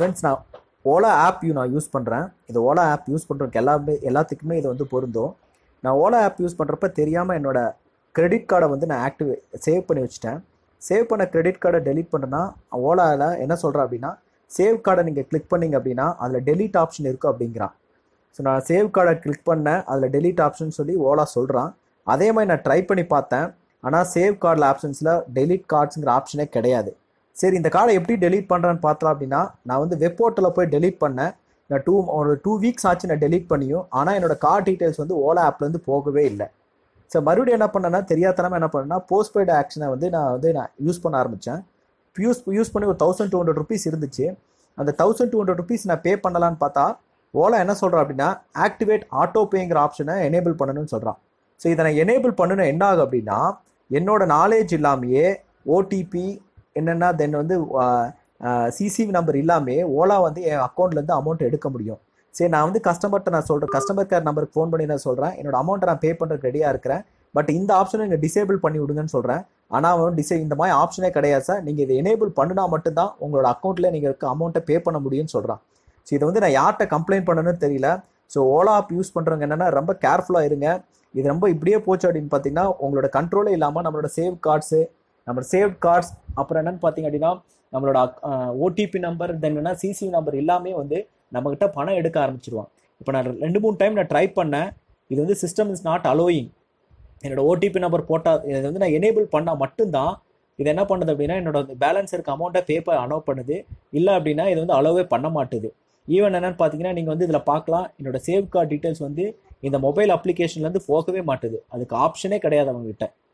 friends நான் Ola app நான் use பண்ணுறேன் இது ஓலா ஆப் யூஸ் பண்ணுறதுக்கு எல்லாமே எல்லாத்துக்குமே இது வந்து பொருந்தும் நான் ஓலா ஆப் யூஸ் பண்ணுறப்ப தெரியாமல் என்னோட கிரெடிட் கார்டை வந்து நான் ஆக்டிவ் சேவ் பண்ணி வச்சுட்டேன் சேவ் பண்ண கிரெடிட் கார்டை டெலீட் பண்ணுன்னா ஓலாவில் என்ன சொல்கிறேன் அப்படின்னா சேவ் கார்டை நீங்கள் கிளிக் பண்ணீங்க அப்படின்னா அதில் டெலீட் ஆப்ஷன் இருக்கும் அப்படிங்கிறான் ஸோ நான் சேவ் கார்டை கிளிக் பண்ணேன் அதில் டெலீட் ஆப்ஷன் சொல்லி ஓலா சொல்கிறான் அதே மாதிரி நான் ட்ரை பண்ணி பார்த்தேன் ஆனால் சேவ் கார்டில் ஆப்ஷன்ஸில் டெலீட் கார்ட்ஸுங்கிற ஆப்ஷனே கிடையாது சரி இந்த கார்டை எப்படி டெலீட் பண்ணுறேன்னு பார்த்தலாம் அப்படின்னா நான் வந்து வெப் போர்ட்டலில் போய் டெலீட் பண்ணேன் நான் டூ ஒரு டூ வீக்ஸ் ஆச்சு நான் டெலீட் பண்ணியும் ஆனால் என்னோட கார்டு டீட்டெயில்ஸ் வந்து ஓலா ஆப்லேருந்து போகவே இல்லை ஸோ மறுபடியும் என்ன பண்ணேன்னா தெரியாதனமா என்ன பண்ணேன்னா போஸ்ட்பெய்டு ஆக்ஷனை வந்து நான் வந்து நான் யூஸ் பண்ண ஆரம்பித்தேன் யூஸ் யூஸ் பண்ணி ஒரு தௌசண்ட் டூ ஹண்ட்ரட் ருபீஸ் இருந்துச்சு அந்த தௌசண்ட் டூ ஹண்ட்ரட் ருபீஸ் நான் பே பண்ணலான்னு பார்த்தா ஓலா என்ன சொல்கிறேன் அப்படின்னா ஆக்டிவேட் ஆட்டோ பேங்கிற ஆப்ஷனை எனேபிள் பண்ணணும்னு சொல்கிறான் ஸோ இதை நான் எனேபிள் பண்ணணும் என்ன ஆகும் அப்படின்னா என்னோட நாலேஜ் இல்லாமையே ஓடிபி என்னென்னா தென் வந்து சிசிவி நம்பர் இல்லாமே ஓலா வந்து என் அக்கௌண்ட்லேருந்து அமௌண்ட் எடுக்க முடியும் சரி நான் வந்து கஸ்டமர்கிட்ட நான் சொல்கிறேன் கஸ்டமர் கேர் நம்பருக்கு ஃபோன் பண்ணி நான் சொல்கிறேன் என்னோட அமௌண்ட்டை நான் பே பண்ணுறதுக்கு ரெடியாக இருக்கிறேன் பட் இந்த ஆப்ஷனை நீங்கள் டிசேபிள் பண்ணி விடுங்கன்னு சொல்கிறேன் ஆனால் அவன் டிசே இந்த மாதிரி ஆப்ஷனே கிடையாது சார் நீங்கள் இதை எனேபிள் பண்ணினா மட்டும்தான் உங்களோட அக்கௌண்ட்டில் நீங்கள் இருக்க அமௌண்ட்டை பே பண்ண முடியும்னு சொல்கிறான் ஸோ இதை வந்து நான் யார்கிட்ட கம்ப்ளைண்ட் பண்ணணும்னு தெரியல ஸோ ஓலா ஆப் யூஸ் பண்ணுறவங்க என்னென்னா ரொம்ப கேர்ஃபுல்லாக இருங்க இது ரொம்ப இப்படியே போச்சு அப்படின்னு பார்த்தீங்கன்னா உங்களோட கண்ட்ரோலே இல்லாமல் நம்மளோட சேவ் கார்ட்ஸு நம்மளோட சேவ் கார்ட்ஸ் அப்புறம் என்னன்னு பார்த்தீங்க அப்படின்னா நம்மளோட ஓடிபி நம்பர் தென் என்ன சிசி நம்பர் எல்லாமே வந்து நம்மக்கிட்ட பணம் எடுக்க ஆரம்பிச்சிருவான் இப்போ நான் ரெண்டு மூணு டைம் நான் ட்ரை பண்ணேன் இது வந்து சிஸ்டம் இஸ் நாட் அலோயிங் என்னோட ஓடிபி நம்பர் போட்டால் இதை வந்து நான் எனேபிள் பண்ணால் மட்டும்தான் இது என்ன பண்ணுது அப்படின்னா என்னோட பேலன்ஸ் இருக்க அமௌண்ட்டை பேப்பர் அலோவ் பண்ணுது இல்லை அப்படின்னா இது வந்து அலோவே பண்ண மாட்டுது ஈவன் என்னன்னு பார்த்தீங்கன்னா நீங்கள் வந்து இதில் பார்க்கலாம் என்னோட சேவ் கார்டு டீட்டெயில்ஸ் வந்து இந்த மொபைல் அப்ளிகேஷன்லேருந்து போகவே மாட்டுது அதுக்கு ஆப்ஷனே கிடையாது அவங்ககிட்ட